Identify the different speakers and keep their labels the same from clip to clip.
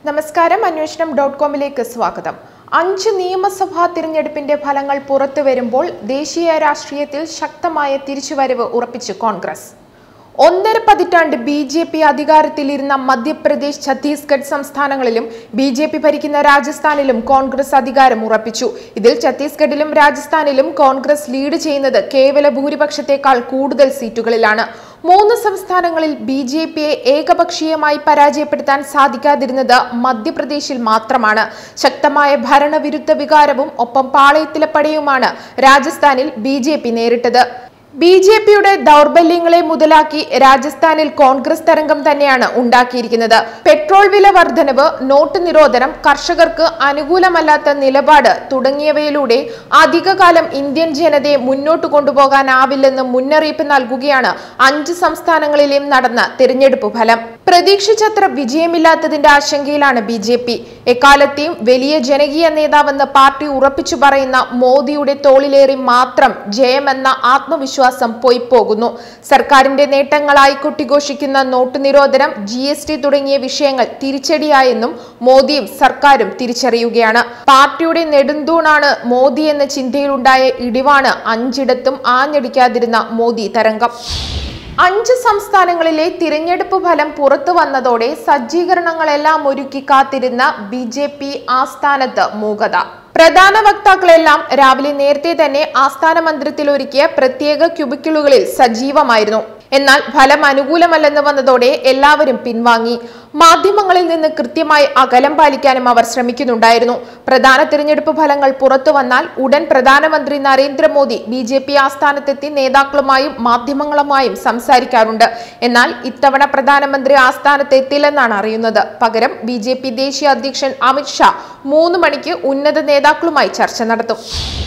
Speaker 1: നമസ്കാരം അന്വേഷണം ഡോട്ട് കോമിലേക്ക് സ്വാഗതം അഞ്ച് നിയമസഭാ തിരഞ്ഞെടുപ്പിന്റെ ഫലങ്ങൾ പുറത്തു വരുമ്പോൾ ദേശീയ രാഷ്ട്രീയത്തിൽ ശക്തമായ തിരിച്ചുവരവ് ഉറപ്പിച്ചു കോൺഗ്രസ് ഒന്നര പതിറ്റാണ്ട് ബി ജെ പി അധികാരത്തിലിരുന്ന മധ്യപ്രദേശ് ഛത്തീസ്ഗഡ് സംസ്ഥാനങ്ങളിലും ബി ജെ പി ഭരിക്കുന്ന രാജസ്ഥാനിലും കോൺഗ്രസ് അധികാരം ഉറപ്പിച്ചു ഇതിൽ ഛത്തീസ്ഗഡിലും രാജസ്ഥാനിലും കോൺഗ്രസ് ലീഡ് ചെയ്യുന്നത് കേവല ഭൂരിപക്ഷത്തെക്കാൾ കൂടുതൽ സീറ്റുകളിലാണ് മൂന്ന് സംസ്ഥാനങ്ങളിൽ ബി ജെ പിയെ ഏകപക്ഷീയമായി പരാജയപ്പെടുത്താൻ സാധിക്കാതിരുന്നത് മധ്യപ്രദേശിൽ മാത്രമാണ് ശക്തമായ ഭരണവിരുദ്ധ വികാരവും ഒപ്പം പാളയത്തിലെ പടയുമാണ് രാജസ്ഥാനിൽ ബി ജെ പി നേരിട്ടത് ബി ജെ പിയുടെ ദൗർബല്യങ്ങളെ മുതലാക്കി രാജസ്ഥാനിൽ കോൺഗ്രസ് തരംഗം തന്നെയാണ് ഉണ്ടാക്കിയിരിക്കുന്നത് പെട്രോൾ വില വർധനവ് നോട്ട് നിരോധനം കർഷകർക്ക് അനുകൂലമല്ലാത്ത നിലപാട് തുടങ്ങിയവയിലൂടെ അധികകാലം ഇന്ത്യൻ ജനതയെ മുന്നോട്ട് കൊണ്ടുപോകാനാവില്ലെന്ന് മുന്നറിയിപ്പ് നൽകുകയാണ് അഞ്ച് സംസ്ഥാനങ്ങളിലെയും നടന്ന തിരഞ്ഞെടുപ്പ് ഫലം പ്രതീക്ഷിച്ചത്ര വിജയമില്ലാത്തതിന്റെ ആശങ്കയിലാണ് ബി ജെ പി എക്കാലത്തെയും വലിയ ജനകീയ നേതാവെന്ന് പാർട്ടി ഉറപ്പിച്ചു പറയുന്ന മോദിയുടെ തോളിലേറി മാത്രം ജയമെന്ന ആത്മവിശ്വാസം പൊയ്പോകുന്നു സർക്കാരിന്റെ നേട്ടങ്ങളായി കൊട്ടിഘോഷിക്കുന്ന നോട്ട് നിരോധനം ജി എസ് ടി തുടങ്ങിയ വിഷയങ്ങൾ തിരിച്ചടിയായെന്നും മോദിയും സർക്കാരും തിരിച്ചറിയുകയാണ് പാർട്ടിയുടെ നെടുന്തൂണാണ് മോദി എന്ന ചിന്തയിലുണ്ടായ ഇടിവാണ് അഞ്ചിടത്തും ആഞ്ഞടിക്കാതിരുന്ന മോദി തരംഗം അഞ്ച് സംസ്ഥാനങ്ങളിലെ തിരഞ്ഞെടുപ്പ് ഫലം പുറത്തു വന്നതോടെ സജ്ജീകരണങ്ങളെല്ലാം ഒരുക്കി കാത്തിരുന്ന ബി ജെ പി ആസ്ഥാനത്ത് മൂകത പ്രധാന വക്താക്കളെല്ലാം രാവിലെ നേരത്തെ തന്നെ ആസ്ഥാന മന്ദിരത്തിൽ ഒരുക്കിയ പ്രത്യേക ക്യൂബിക്കിളുകളിൽ സജീവമായിരുന്നു എന്നാൽ ഫലം അനുകൂലമല്ലെന്ന് വന്നതോടെ എല്ലാവരും പിൻവാങ്ങി മാധ്യമങ്ങളിൽ നിന്ന് കൃത്യമായി അകലം പാലിക്കാനും അവർ ശ്രമിക്കുന്നുണ്ടായിരുന്നു പ്രധാന തിരഞ്ഞെടുപ്പ് ഫലങ്ങൾ പുറത്തു വന്നാൽ ഉടൻ പ്രധാനമന്ത്രി നരേന്ദ്രമോദി ബി ജെ പി ആസ്ഥാനത്തെത്തി നേതാക്കളുമായും മാധ്യമങ്ങളുമായും സംസാരിക്കാറുണ്ട് എന്നാൽ ഇത്തവണ പ്രധാനമന്ത്രി ആസ്ഥാനത്ത് എത്തില്ലെന്നാണ് അറിയുന്നത് പകരം ബി ജെ പി ദേശീയ അധ്യക്ഷൻ അമിത്ഷാ മൂന്ന് മണിക്ക് ഉന്നത നേതാക്കളുമായി ചർച്ച നടത്തും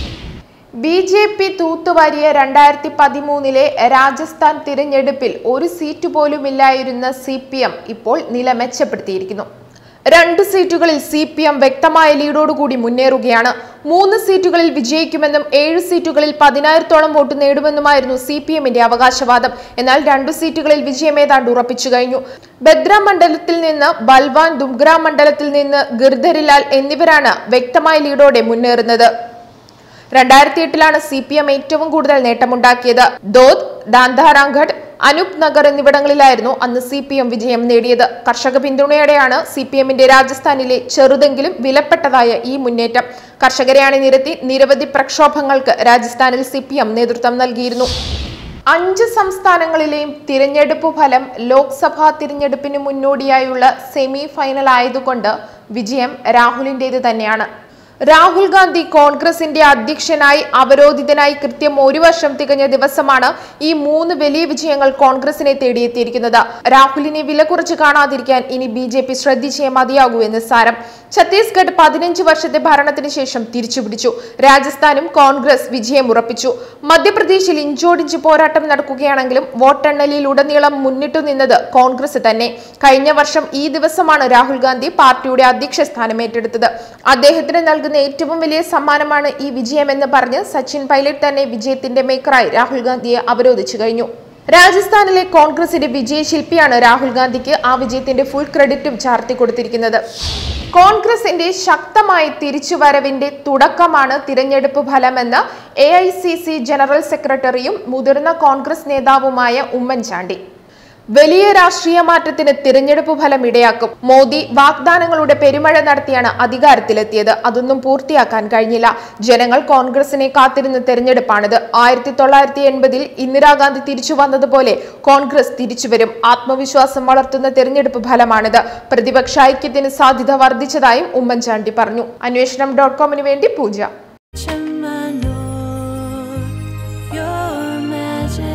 Speaker 1: ബി ജെ പി തൂത്തുവാരിയ രണ്ടായിരത്തി പതിമൂന്നിലെ രാജസ്ഥാൻ തിരഞ്ഞെടുപ്പിൽ ഒരു സീറ്റ് പോലുമില്ലായിരുന്ന സി പി എം ഇപ്പോൾ നില മെച്ചപ്പെടുത്തിയിരിക്കുന്നു രണ്ട് സീറ്റുകളിൽ സി പി എം വ്യക്തമായ ലീഡോടുകൂടി മുന്നേറുകയാണ് മൂന്ന് സീറ്റുകളിൽ വിജയിക്കുമെന്നും ഏഴ് സീറ്റുകളിൽ പതിനായിരത്തോളം വോട്ട് നേടുമെന്നുമായിരുന്നു സി പി എമ്മിന്റെ അവകാശവാദം എന്നാൽ രണ്ടു സീറ്റുകളിൽ വിജയം ഏതാണ്ട് ഉറപ്പിച്ചു കഴിഞ്ഞു ബദ്ര മണ്ഡലത്തിൽ നിന്ന് ബൽവാൻ ദുംഗ്ര മണ്ഡലത്തിൽ നിന്ന് ഗിർധരിലാൽ എന്നിവരാണ് വ്യക്തമായ ലീഡോടെ മുന്നേറുന്നത് രണ്ടായിരത്തി എട്ടിലാണ് സി പി എം ഏറ്റവും കൂടുതൽ നേട്ടമുണ്ടാക്കിയത് ദോദ് ദാന്താറാംഘഡ് അനൂപ് നഗർ എന്നിവിടങ്ങളിലായിരുന്നു അന്ന് സി പി എം വിജയം നേടിയത് കർഷക പിന്തുണയോടെയാണ് സി പി എമ്മിന്റെ രാജസ്ഥാനിലെ ചെറുതെങ്കിലും വിലപ്പെട്ടതായ ഈ മുന്നേറ്റം കർഷകരെ അണിനിരത്തി നിരവധി പ്രക്ഷോഭങ്ങൾക്ക് രാജസ്ഥാനിൽ സി പി എം നേതൃത്വം നൽകിയിരുന്നു അഞ്ച് സംസ്ഥാനങ്ങളിലെയും തിരഞ്ഞെടുപ്പ് ഫലം ലോക്സഭാ തിരഞ്ഞെടുപ്പിന് മുന്നോടിയായുള്ള സെമി ഫൈനൽ ആയതുകൊണ്ട് വിജയം രാഹുലിന്റേത് തന്നെയാണ് രാഹുൽ ഗാന്ധി കോൺഗ്രസിന്റെ അധ്യക്ഷനായി അവരോധിതനായി കൃത്യം ഒരു വർഷം തികഞ്ഞ ദിവസമാണ് ഈ മൂന്ന് വലിയ വിജയങ്ങൾ കോൺഗ്രസിനെ തേടിയെത്തിയിരിക്കുന്നത് രാഹുലിനെ വില കുറച്ച് കാണാതിരിക്കാൻ ഇനി ബി ജെ പി ശ്രദ്ധിച്ചേ മതിയാകൂ എന്ന് സാരം ഛത്തീസ്ഗഡ് പതിനഞ്ച് വർഷത്തെ ഭരണത്തിന് ശേഷം തിരിച്ചുപിടിച്ചു രാജസ്ഥാനും കോൺഗ്രസ് വിജയം ഉറപ്പിച്ചു മധ്യപ്രദേശിൽ ഇഞ്ചോടിഞ്ച് പോരാട്ടം നടക്കുകയാണെങ്കിലും വോട്ടെണ്ണലിൽ ഉടനീളം മുന്നിട്ടു നിന്നത് കോൺഗ്രസ് തന്നെ കഴിഞ്ഞ വർഷം ഈ ദിവസമാണ് രാഹുൽ ഗാന്ധി പാർട്ടിയുടെ അധ്യക്ഷ സ്ഥാനം ഏറ്റെടുത്തത് അദ്ദേഹത്തിന് നൽകുന്ന ഏറ്റവും വലിയ സമ്മാനമാണ് ഈ വിജയമെന്ന് പറഞ്ഞ് സച്ചിൻ പൈലറ്റ് തന്നെ വിജയത്തിന്റെ മേക്കറായി രാഹുൽ ഗാന്ധിയെ അവരോധിച്ചു കഴിഞ്ഞു രാജസ്ഥാനിലെ കോൺഗ്രസിന്റെ വിജയശില്പിയാണ് രാഹുൽ ഗാന്ധിക്ക് ആ വിജയത്തിന്റെ ഫുൾ ക്രെഡിറ്റും ചാർത്തി കൊടുത്തിരിക്കുന്നത് കോൺഗ്രസിന്റെ ശക്തമായ തിരിച്ചുവരവിന്റെ തുടക്കമാണ് തിരഞ്ഞെടുപ്പ് ഫലമെന്ന് എ ജനറൽ സെക്രട്ടറിയും മുതിർന്ന കോൺഗ്രസ് നേതാവുമായ ഉമ്മൻചാണ്ടി വലിയ രാഷ്ട്രീയ മാറ്റത്തിന് തിരഞ്ഞെടുപ്പ് ഫലം ഇടയാക്കും മോദി വാഗ്ദാനങ്ങളുടെ പെരുമഴ നടത്തിയാണ് അധികാരത്തിലെത്തിയത് അതൊന്നും പൂർത്തിയാക്കാൻ കഴിഞ്ഞില്ല ജനങ്ങൾ കോൺഗ്രസിനെ കാത്തിരുന്ന തെരഞ്ഞെടുപ്പാണിത് ആയിരത്തി തൊള്ളായിരത്തി എൺപതിൽ ഇന്ദിരാഗാന്ധി തിരിച്ചു വന്നതുപോലെ കോൺഗ്രസ് തിരിച്ചുവരും ആത്മവിശ്വാസം വളർത്തുന്ന തെരഞ്ഞെടുപ്പ് ഫലമാണിത് പ്രതിപക്ഷ ഐക്യത്തിന് സാധ്യത വർദ്ധിച്ചതായും ഉമ്മൻചാണ്ടി പറഞ്ഞു അന്വേഷണം ഡോട്ട് കോമിന് വേണ്ടി പൂജ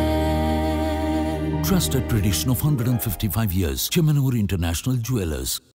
Speaker 2: Trusted tradition of 155 years. Chemanur International Jewelers.